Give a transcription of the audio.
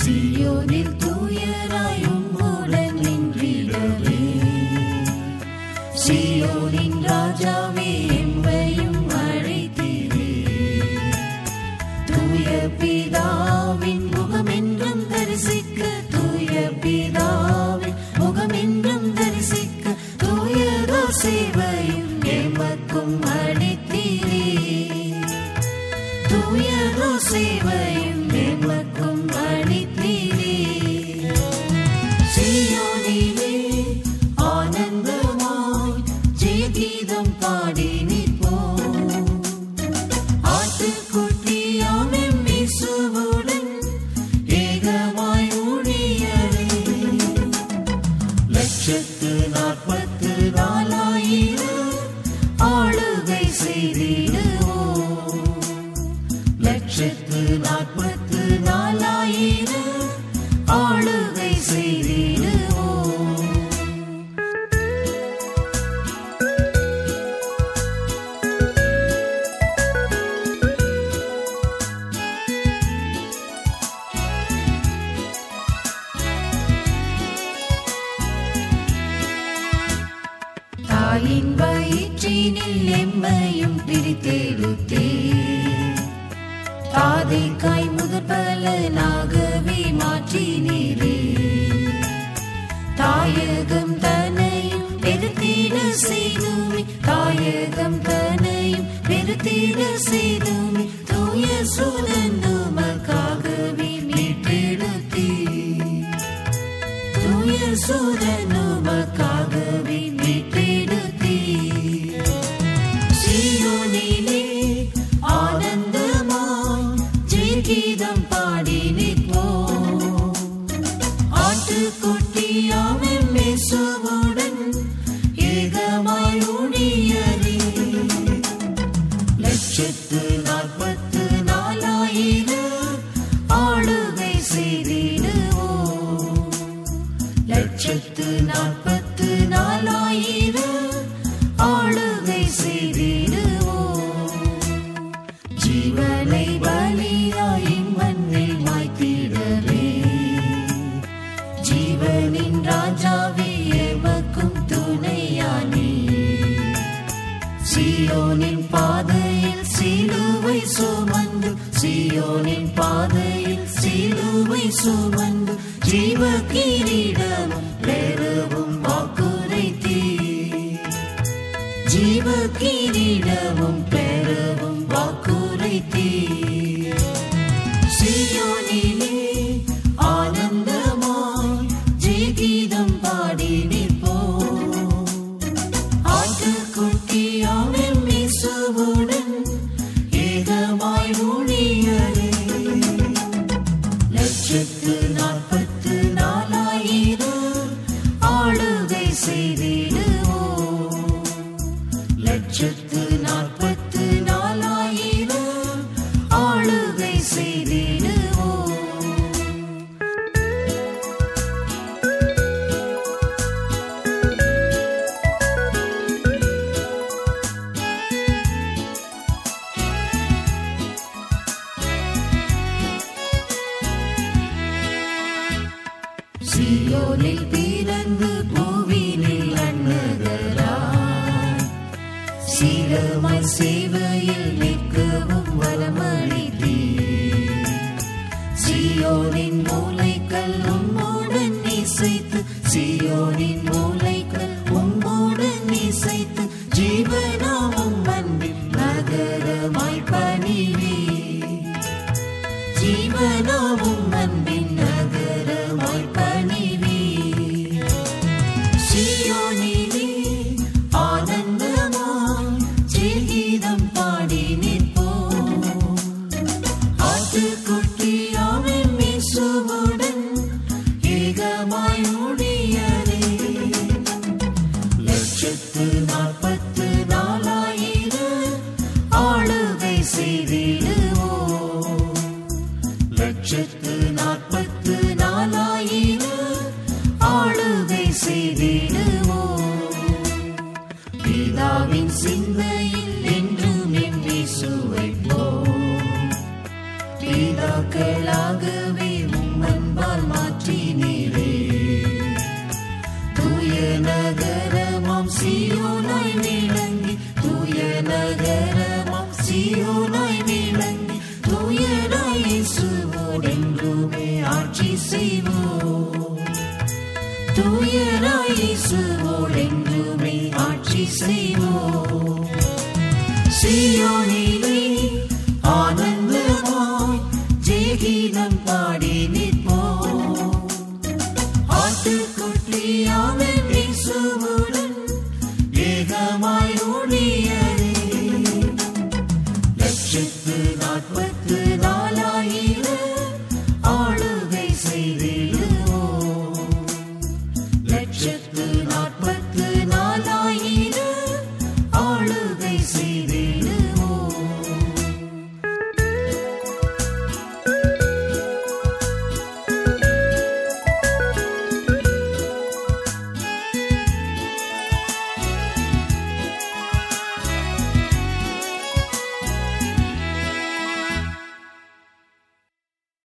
சியோனில் தூயராயும் உடன் நின்றிடவே சியோனின் ராஜாவே எம்மையும் அழைத்தீரே தூய பிதாவின் முகமென்றும் தரிசிக்க தூய பிதாவின் முகமென்றும் தரிசிக்க தூயதோ சேவையும் எமக்கும் அளித்தீரே தூயதோ சேவையும் எமக்கும் அளித்தீரே சியோனிலே ஆனந்தமாய் ஜெயகீதம் பாடி நிற்போம் ஆட்டுக்குட்டியாம் இயேசுவுடன் ஏகமாய் ஊழியரே. லட்சத்து நாற்பத்து நாலாயிரம் ஆளுகை செய்திடுவோம் லட்சத்து நாற்பத்து நாலாயிரம் ஆளுகை செய்திடுவோம் தாயின் வயிற்றினில் எம்மையும் பிரித்தெடுத்தே தாதைக்காய் முதற் பலனாகவே மாற்றினீரே தாயகம் தனையும் பெருத்திட செய்துமே தாயகம் தனையும் பெருத்திட செய்துமே தூய சூதன் உமக்காகவே மீட்டெடுத்தீ தூய சூதன் உமக்காகவே மீட்டெடுத்தீ சியோனிலே ஆனந்தமாய் ஜெயகீதம் பாடி நிற்போம் ஆட்டுக்குட்டியாவின் மேசுவுடன் ஏகமாய் ஊழியரே லட்சத்து நாற்பத்து நாலாயிரம் ஆளுகை செய்திடுவோம் லட்சத்து நாற்பத்து நாலாயிரம் ஆளுகை செய்திடுவோம் ஜீவனை பலியாய் மண்ணில் மாய்த்திடவே ஜீவனின் ராஜாவே எமக்கும் துணையானே சியோனின் பாதையில் சிலுவை சுமந்து சியோனின் பாதையில் சிலுவை சுமந்து ஜீவ கிரீடமும் பெறவும் வாக்குரைத்தீ ஜீவ கிரீடமும் பெறவும் வாக்குரைத்தீ சியோனிலே ஆனந்தமாய் ஜெயகீதம் பாடி நிற்போம் ஆட்டுக்குட்டியாவின் இயேசுவுடன் ஏகமாய் ஊழியரே. லட்சத்து நாற்பத்து நாலாயிரம் ஆளுகை செய்திடுவோம். லட்சத்து நாற்பத்து நாலாயிரம் ஆளுகை செய்திடுவோம் சியோனில் பிறந்து பூவினில் அன்னதராய் சீரமாய் சேவையில் நிற்கவும் வரமளித்தீ சியோனின் மூளைகள் உம்முடன் இசைத்து சியோனின் மூளைகள் உம்முடன் இசைத்து ஜீவனாமும் அன்பின் நகரமாய் பணிவே ஜீவனாவும் அன்பின் நகரமாய் பணிவே சியோனிலே ஆனந்தமாய் ஜெயகீதம் பாடி நிற்போம் ஆட்டுக்குட்டியாவின் இயேசுவுடன் ஏகமாய் ஊழியரே. லட்சத்து நாற்பத்து நாலாயிரம் ஆளுகை செய்திடுவோம் லட்சத்து நாற்பத்து நாலாயிரம் ஆளுகை செய்திடுவோம் பிதாவின் சிந்தையில் என்றும் என் இயேசுவைப் போல் பிதாக்களாகவே உம் அன்பா தூயராயேசுவோடென்றுமே ஆட்சி செய்வோம் தூயராயேசுவோடென்றுமே ஆட்சி செய்வோம் சியோனிலே ஆனந்தமாய் ஜெயகீதம் பாடி